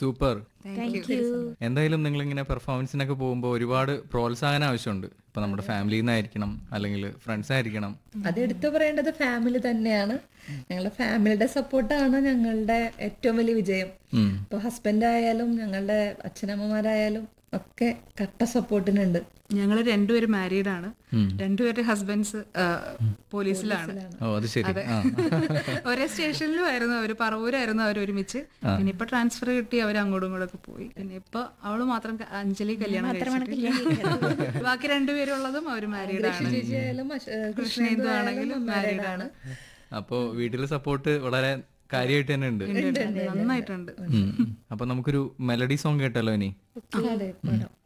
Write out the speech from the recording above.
Super thank you എന്തായാലും നിങ്ങൾ ഇങ്ങനെ പെർഫോമൻസിനൊക്കെ പോകുമ്പോൾ ഒരുപാട് പ്രോത്സാഹനം ആവശ്യമുണ്ട് ഇപ്പൊ നമ്മുടെ ഫാമിലിയിൽ നിന്നായിരിക്കണം അല്ലെങ്കിൽ ഫ്രണ്ട്സ് ആയിരിക്കണം അത് എടുത്തു പറയേണ്ടത് ഫാമിലി തന്നെയാണ് ഞങ്ങളുടെ ഫാമിലിയുടെ സപ്പോർട്ടാണ് ഞങ്ങളുടെ ഏറ്റവും വലിയ വിജയം ഉം. ഇപ്പൊ ഹസ്ബൻഡ് ആയാലും ഞങ്ങളുടെ അച്ഛനമ്മമാരായാലും ഒക്കെ കട്ട സപ്പോർട്ടിനുണ്ട് ഞങ്ങൾ രണ്ടുപേരും മാരീഡ് ആണ് രണ്ടുപേരുടെ ഹസ്ബൻഡ്സ് പോലീസിലാണ് ഓ അത് ശരി ആ ഒരേ സ്റ്റേഷനിലും ആയിരുന്നു അവര് പറവൂരായിരുന്നു അവർ ഒരുമിച്ച് പിന്നെ ഇപ്പൊ ട്രാൻസ്ഫർ കിട്ടി അവർ അങ്ങോട്ടും ഇങ്ങോട്ടും ഒക്കെ പോയി പിന്നെ ഇപ്പൊ അവള് മാത്രം ക- അഞ്ജലി കല്യാണം കഴിച്ചിട്ടില്ല. ബാക്കി രണ്ടുപേരും ഉള്ളതും അവർ മാരീഡ് ആണ് ചേച്ചി ആയാലും അശ്- ഏഹ് കൃഷ്ണേന്ദു ആണെങ്കിലും മാരീഡ് ആണ് അപ്പോ വീട്ടിലെ സപ്പോർട്ട് വളരെ കാര്യമായിട്ട് തന്നെ ഉണ്ട് നന്നായിട്ടുണ്ട് ഉം. അപ്പൊ നമുക്കൊരു മെലഡി സോങ് കേട്ടല്ലോ ഇനി അതെ, പാടാം.